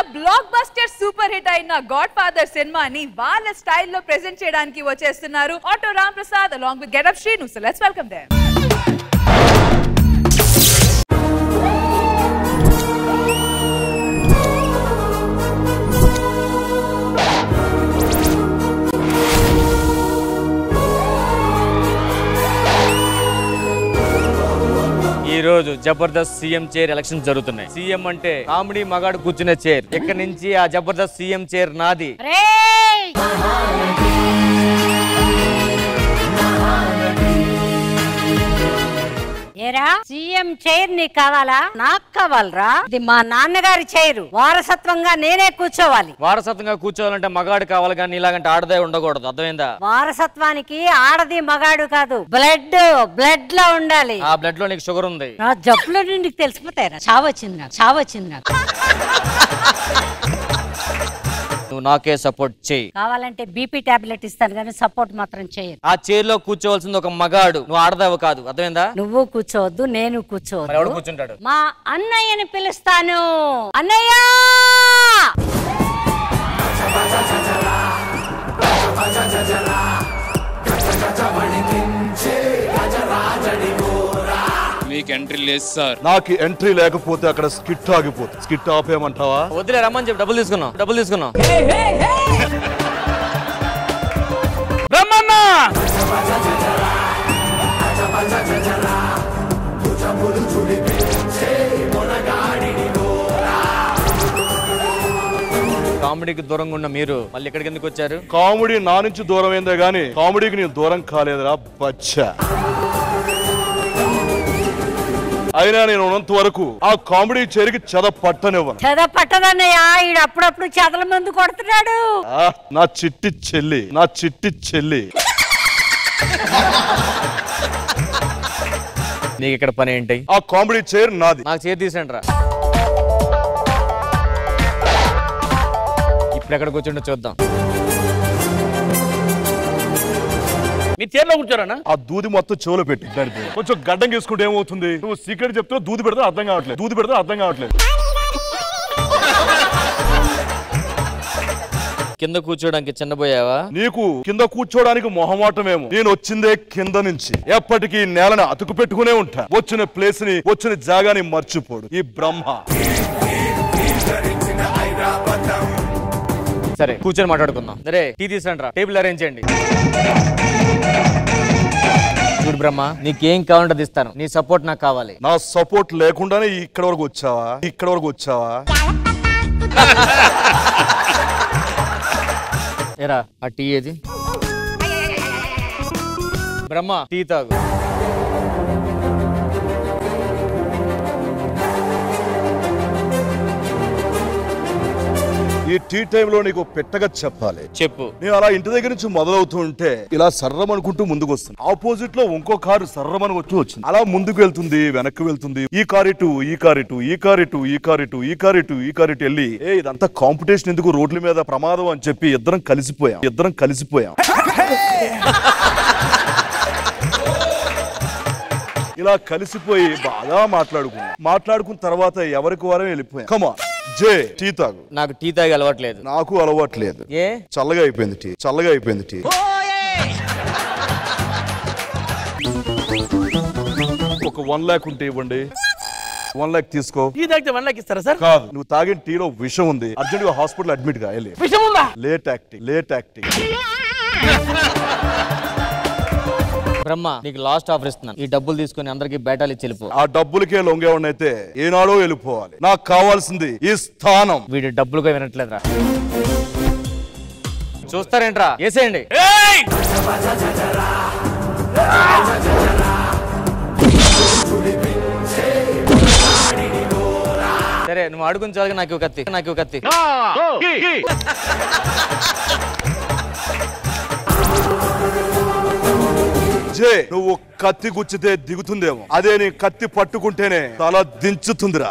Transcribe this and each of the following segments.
Black blockbuster super hit అయిన godfather సినిమాని వాళ్ళ స్టైల్లో ప్రెజెంట్ చేయడానికి వచ్చేస్తున్నారు auto Ram Prasad along with getup Srinu so let's welcome there ఈ రోజు జబర్దస్త్ సీఎం చైర్ ఎలక్షన్ జరుగుతున్నాయి సీఎం అంటే కామెడీ మగాడు కూర్చునే చైర్ ఇక్కడ నుంచి ఆ జబర్దస్త్ సీఎం చైర్ నాది రేయ్! ఏరా సీఎం చైర్ నీకు కావాలా నాకు కావాలరా ఇది మా నాన్నగారి చైరు వారసత్వంగా నేనే కూర్చోవాలి వారసత్వంగా కూర్చోవాలంటే మగాడు కావాలి కానీ ఇలాగంటే ఆడదే ఉండకూడదు అర్థమైందా వారసత్వానికి ఆడది మగాడు కాదు బ్లడ్ బ్లడ్ లో ఉండాలి ఆ బ్లడ్ లో నీకు షుగర్ ఉంది నా జబ్బులో నీకు తెలిసిపోతాయిరా చావచ్చింది నాకు చావచ్చింది నాకు నువ్వు నాకే సపోర్ట్ చేయి కావాలంటే బీపీ టాబ్లెట్ ఇస్తాను కానీ సపోర్ట్ మాత్రం చేయరు ఆ చైర్ లో కూర్చోవలసింది ఒక మగాడు నువ్వు ఆడదావు కాదు అర్థమైందా నువ్వు కూర్చోవద్దు నేను మరి ఎవడు కూర్చోవద్దు కూర్చుంటాడు మా అన్నయ్యని పిలుస్తాను అన్నయ్య మీకు ఎంట్రీ లేదు సార్ నాకు ఎంట్రీ లేకపోతే అక్కడ స్కిట్ ఆగిపోతుంది స్కిట్ ఆపేయమంటావా వదిలే రమ్మని చెప్పి డబ్బులు తీసుకున్నావు డబ్బులు తీసుకున్నావు రమ్మన్నా కామెడీకి దూరంగా ఉన్న మీరు మళ్ళీ ఎక్కడికి ఎందుకు వచ్చారు కామెడీ నా నుంచి దూరం అయిందే గానీ కామెడీకి నేను దూరం కాలేదురా బచ్చా అయినా నేను ఉన్నంత వరకు ఆ కామెడీ చేరికి చెద పట్టనివ్వను చద పట్టదన్నయ్య ఈడు అప్పుడప్పుడు చెదల మందు కొడుతున్నాడు ఆ, నా చిట్టి చెల్లి నా చిట్టి చెల్లి నీకు ఇక్కడ పని ఏంటి ఆ కామెడీ చైర్ నాది నాకు చేతి తీసండి రా ఇప్పుడు ఎక్కడ కూర్చుంటే చూద్దాం మీరు చైర్లో కూర్చోరన్నా ఆ దూది మొత్తం చెవులో పెట్టి దానికి కొంచెం గడ్డం తీసుకుంటే ఏమవుతుంది నువ్వు సీక్రెట్ చెప్తే దూది పెడితే అర్థం కావట్లేదు దూది పెడితే అర్థం కావట్లేదు కింద కూర్చోడానికి చిన్నపోయావా నీకు కింద కూర్చోడానికి మొహమాటమేమో నేను వచ్చిందే కింద నుంచి ఎప్పటికీ నేలని అతుకు పెట్టుకునే ఉంటా వచ్చిన ప్లేస్ ని వచ్చిన జాగాని మర్చిపోడు ఈ బ్రహ్మ సరే కూర్చొని మాట్లాడుకుందాం సరే టీ తీసుకురండి రా టేబుల్ అరేంజ్ చేయండి చూడు బ్రహ్మ నీకేం కావాలంటే అది ఇస్తాను నీ సపోర్ట్ నాకు కావాలి నా సపోర్ట్ లేకుండానే ఇక్కడ వరకు వచ్చావా ఇక్కడ వరకు వచ్చావా ఏరా ఆ టీ ఏది బ్రహ్మ టీ తాగు ఈ టీ టైంలో నీకు పెట్టగా చెప్పాలి చెప్పు నేను అలా ఇంటి దగ్గర నుంచి మొదలవుతూ ఉంటే ఇలా సర్రం అనుకుంటూ ముందుకు వస్తుంది ఆపోజిట్ లో ఇంకో కారు సర్రమని వచ్చి వచ్చింది అలా ముందుకు వెళ్తుంది వెనక్కి వెళ్తుంది ఈ కార్ ఇటు ఈ కార్ ఇటు ఈ కార్ ఇటు ఈ కార్ ఇటు ఈ కార్ ఇటు ఈ కార్ ఇటు వెళ్ళి ఏ ఇదంతా కాంపిటీషన్ ఎందుకు రోడ్ల మీద ప్రమాదం అని చెప్పి ఇద్దరం కలిసిపోయాం ఇద్దరం కలిసిపోయాం ఇలా కలిసిపోయి బాగా మాట్లాడుకున్నాం మాట్లాడుకున్న తర్వాత ఎవరికి వారం వెళ్ళిపోయాం కమా జే టీ తాగు నాకు టీ తాగి అలవాట్లేదు నాకు అలవాట్లేదు ఏ చల్లగా అయిపోయింది టీ చల్లగా అయిపోయింది టీ ఒక వన్ లాక్ ఉంటే ఇవ్వండి వన్ లాక్ తీసుకో టీ తాగితే వన్ లాక్ ఇస్తారా సార్ కాదు నువ్వు తాగిన టీలో విషం ఉంది అర్జెంట్ గా హాస్పిటల్ అడ్మిట్ కాయాలి విషయం ఉందా late acting late acting Brahma నీకు లాస్ట్ ఆఫర్ ఇస్తున్నాను ఈ డబ్బులు తీసుకొని అందరికి బేటాలు ఇచ్చి వెళ్ళిపో ఆ డబ్బులకే లొంగేవాడినైతే ఏనాడో వెళ్ళిపోవాలి నాకు కావాల్సింది ఈ స్థానం వీడి డబ్బులుగా వినట్లేదురా చూస్తారేంట్రా వేసేయండి ఏయ్! సరే నువ్వు అడుగుని చాలుగా నాకు ఇవ్వు కత్తి నాకు ఇవ్వు కత్తి జే నువ్వు కత్తి గుచ్చితే దిగుతుందేమో అదే నీ కత్తి పట్టుకుంటేనే తల దించుతుందిరా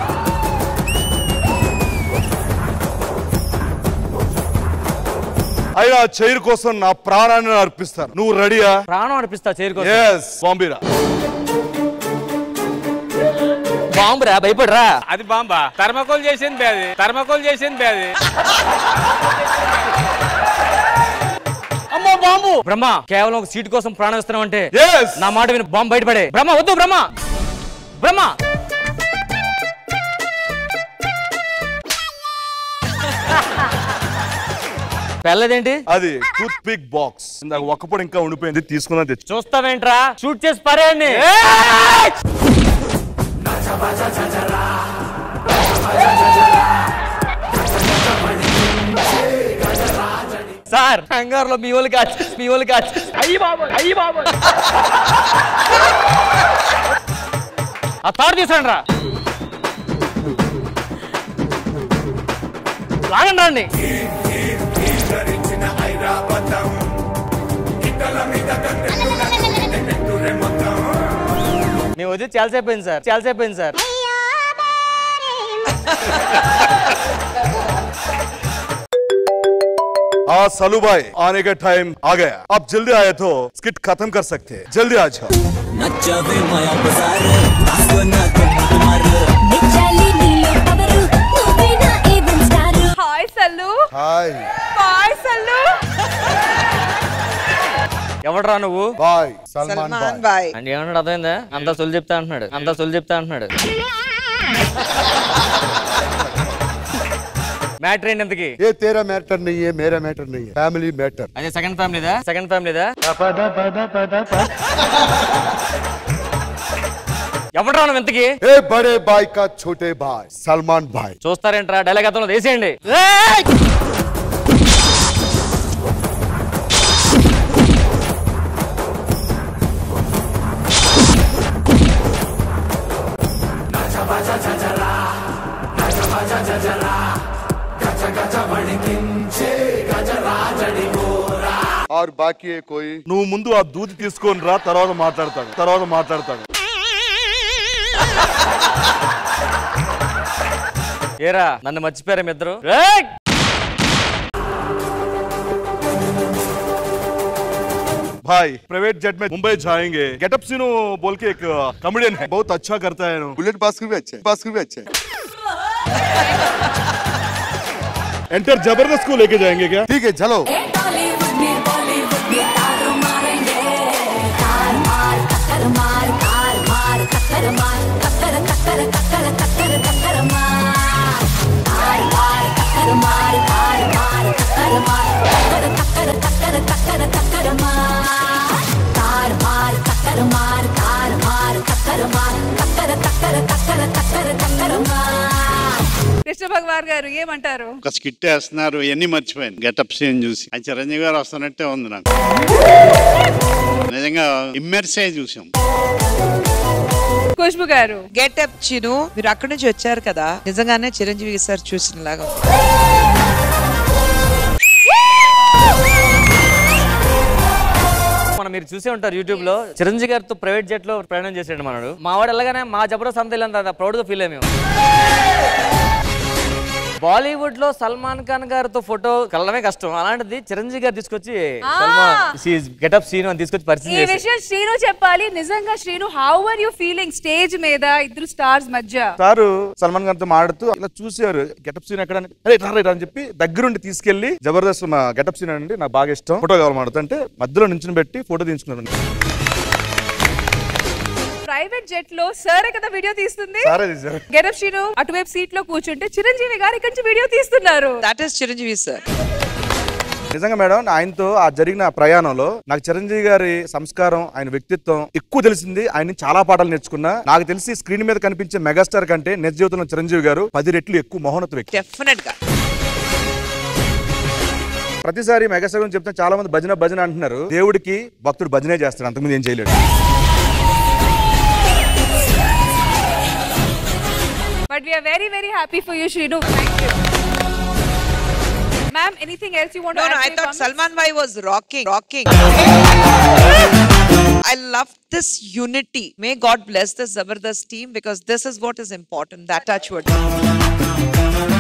అయినా చైర్ కోసం నా ప్రాణాన్ని అర్పిస్తాను నువ్వు రెడీయా ప్రాణం అనిపిస్తా చేరుకో ఎస్ బాంబీరా బాంబు రా భయపడరా అది బాంబా థర్మకోల్ చేసింది బే అది థర్మకోల్ చేసింది బే అది అమ్మో బాంబు బ్రహ్మ కేవలం ఒక సీట్ కోసం ప్రాణం ఇస్తున్నావు అంటే Yes! నా మాట విని బాంబు బయటపడే బ్రహ్మ వద్దు బ్రహ్మ బ్రహ్మ పెళ్ళదేంటి అది టూత్ పిక్ బాక్స్ ఇందాక ఒక్కప్పుడు ఇంకా ఉండిపోయింది తీసుకున్నా తెచ్చు చూస్తావేంట్రా షూట్ చేసి పరేయండి సార్ కంగారులో మీ వాళ్ళు కాచి మీ వాళ్ళు కాచి అయ్యి బాబు అయ్యి బాబు ఆ తాడు తీసాండి రా లాగండి రండి మేము వచ్చి చాలాసేపు అయింది సార్ చాలాసేపు అయింది సార్ हाँ सलू भाई आने का टाइम आ गया अब जल्दी आए तो स्किट खत्म कर सकते हैं जल्दी आ जाओ నచ్చవే మాయా బజార్ నాతో నాతో మారు నిచ్చాలి నీలో పవరు నువ్వే నా even star hi Sallu hi hi Sallu ఎవడరా నువ్వు बाय సల్మాన్ బాయ్ అంటే ఏమన్నాడు అర్థమైందా అంతా సొల్లు చెప్తా అంటున్నాడు అంతా సొల్లు చెప్తా అంటున్నాడు మ్యాటర్ ఏంటి ఇంతకి ये तेरा मैटर नहीं है मेरा मैटर नहीं है फैमिली मैटर అదే సెకండ్ ఫ్యామిలీదా సెకండ్ ఫ్యామిలీదా ఎవడరా నువ్వు ఇంతకి ए बड़े भाई का छोटे भाई सलमान भाई చూస్తారేంట్రా డైలాగ్ అతను వేసేయండి और बाकी है कोई నువ్వు ముందు ఆ దూది తీసుకొని రా తర్వాత మాట్లాడతాడు తర్వాత మాట్లాడతాడు ఏరా నన్ను మర్చిపోయారా మీ ఇద్దరు भाई प्राइवेट जेट में मुंबई जाएंगे गेटअप सीनो बोल के एक कॉमेडियन है बहुत अच्छा करता है बुलेट बास्कुर भी अच्छा है बास्कुर भी अच्छा है एंटर जबरदस्त को लेके जाएंगे क्या ठीक है चलो టాలీవుడ్ ని బాలీవుడ్ ని తారు మారేంగే తార్ మార్ కక్కర్ మార్ తార్ మార్ కక్కర్ మార్ కక్కర్ కక్కర్ కక్కర్ కక్కర్ కక్కర్ మార్ తార్ మార్ కక్కర్ మార్ తార్ మార్ కక్కర్ మార్ కక్కర్ కక్కర్ కక్కర్ కక్కర్ కక్కర్ మార్ తార్ మార్ కక్కర్ మార్ తార్ మార్ కక్కర్ మార్ కక్కర్ కక్కర్ కక్కర్ కక్కర్ కక్కర్ మార్ కృష్ణ భగవాన్ గారు ఏమంటారు ఒక స్కిట్ వేస్తున్నారు ఇవన్నీ మర్చిపోయాను గెటప్ సీన్ చూసి అది చిరంజీవి గారు వస్తున్నట్టే ఉంది నాకు నిజంగా ఇమ్మెర్సే చూసాం ఖుష్బు గారు గెటప్ చిను మీరు అక్కడి నుంచి వచ్చారు కదా నిజంగానే చిరంజీవి సార్ చూసిన లాగా మనం మీరు చూసే ఉంటారు యూట్యూబ్ లో చిరంజీవి గారితో ప్రైవేట్ జెట్ లో ప్రయాణం చేసాడు మనడు మా వాడు వెళ్ళగానే మా జబర్దస్త్ అంత వెళ్ళినంత ప్రౌడ్ గా ఫీల్ అయ్యాము బాలీవుడ్ లో సల్మాన్ ఖాన్ గారితో ఫోటో కలడమే కష్టం అలాంటిది చిరంజీవి గారు తీసుకొచ్చి సల్మాన్ గెటప్ సీన్ అని తీసుకొచ్చి ఈ పరిచయం చేశారు విషయం శ్రీను చెప్పాలి నిజంగా Srinu how are you feeling stage మీద ఇద్దరు స్టార్స్ మధ్య సారు సల్మాన్ గారితో మాట్లాడుతూ ఇలా చూసారు గెటప్ సీన్ ఎక్కడ అని, అరే రా, రా, రా" అని చెప్పి దగ్గరుండి తీసుకెళ్లి జబర్దస్త్ మా గెటప్ సీన్ అండి నాకు బాగా ఇష్టం ఫోటో కావాలి అంటే మధ్యలో నించుని పెట్టి ఫోటో తీసుకున్నాను ప్రైవేట్ జెట్ లో సరే కదా వీడియో తీస్తుంది సారే తీశారు గెటప్ శ్రీను అటువైపు సీట్ లో కూర్చుంటే చిరంజీవి గారు ఇక్కడి నుంచి వీడియో తీస్తున్నారు దట్ ఈస్ చిరంజీవి సార్ నిజంగా మేడం ఆయనతో ఆ జరిగిన ప్రయాణంలో నాకు చిరంజీవి గారి సంస్కారం ఆయన వ్యక్తిత్వం ఎక్కువ తెలిసింది ఆయన నుంచి చాలా పాటలు నేర్చుకున్నా నాకు తెలిసి స్క్రీన్ మీద కనిపించే మెగాస్టార్ కంటే నిజ జీవితంలో చిరంజీవి గారు పది రెట్లు ఎక్కువ మహోన్నత వ్యక్తి డెఫినెట్ గా ప్రతిసారి మెగాస్టార్ గురించి చెప్తే చాలా మంది భజన భజన అంటున్నారు దేవుడికి భక్తుడు భజనే చేస్తాడు అంతకుముందు ఏం చేయలేడు but we are very very happy for you Srinu ma'am anything else you want No, no, I thought Salman Bhai was rocking, rocking. I love this unity. May God bless this Zabardast team because this is what is important. That touch wood.